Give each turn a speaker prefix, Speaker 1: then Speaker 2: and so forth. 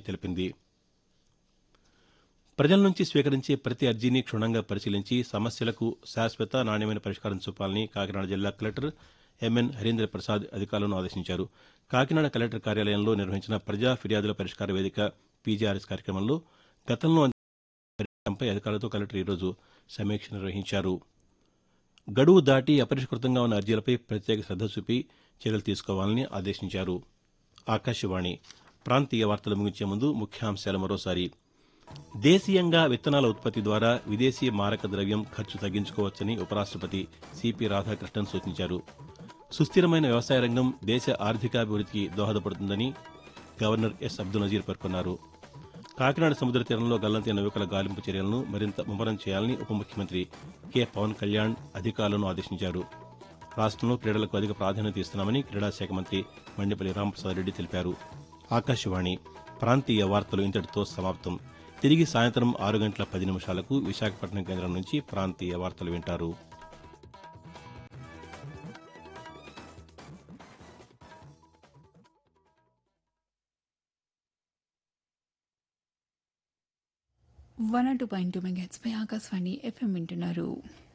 Speaker 1: తెలిపింది ప్రజల నుంచి స్వీకరించే ప్రతి అర్జీని క్షుణ్ణంగా పరిశీలించి సమస్యలకు శాశ్వత నాణ్యమైన పరిష్కారం చూపాలని కాకినాడ జిల్లా కలెక్టర్ ఎంఎన్ హరీంద్ర ప్రసాద్ అధికారులను ఆదేశించారు కాకినాడ కలెక్టర్ కార్యాలయంలో నిర్వహించిన ప్రజా ఫిర్యాదుల పరిష్కార వేదిక పీజీఆర్ఎస్ కార్యక్రమంలో గతంలో అందించడంపై అధికారులతో కలెక్టర్ ఈరోజు సమీక్ష నిర్వహించారు గడువు దాటి అపరిష్కృతంగా ఉన్న అర్జీలపై ప్రత్యేక శ్రద్ధ చూపి చర్యలు తీసుకోవాలని ఆదేశించారు ఆకాశవాణి ప్రాంతీయ వార్తలు ముగించే ముందు ముఖ్యాంశాలు మరోసారి దేశీయంగా విత్తనాల ఉత్పత్తి ద్వారా విదేశీ మారక ద్రవ్యం ఖర్చు తగ్గించుకోవచ్చని ఉపరాష్టపతి సిపి రాధాకృష్ణన్ సూచించారు సుస్థిరమైన వ్యవసాయ రంగం దేశ ఆర్థికాభివృద్ధికి దోహదపడుతుందని గవర్నర్ ఎస్ అబ్దుల్ నజీర్ పేర్కొన్నారు కాకినాడ సముద్ర తీరంలో గల్లంతైన నౌకల గాలింపు చర్యలను మరింత ముమ్మరం చేయాలని ఉప ముఖ్యమంత్రి కె పవన్ కళ్యాణ్ అధికారులను ఆదేశించారు రాష్ట్రంలో క్రీడలకు అధిక ప్రాధాన్యత ఇస్తున్నామని క్రీడా శాఖ మంత్రి మండిపల్లి రామప్రసాద్ రెడ్డి తెలిపారు ఆకాశవాణి ప్రాంతీయ వార్తలు ఇంతటితో సమాప్తం తిరిగి సాయంత్రం ఆరు గంటల పది నిమిషాలకు విశాఖపట్నం కేంద్రం నుంచి ప్రాంతీయ వార్తలు వింటారు
Speaker 2: one two point two megahertz పై ఆకాశవాణి ఎఫ్ఎం వింటున్నారు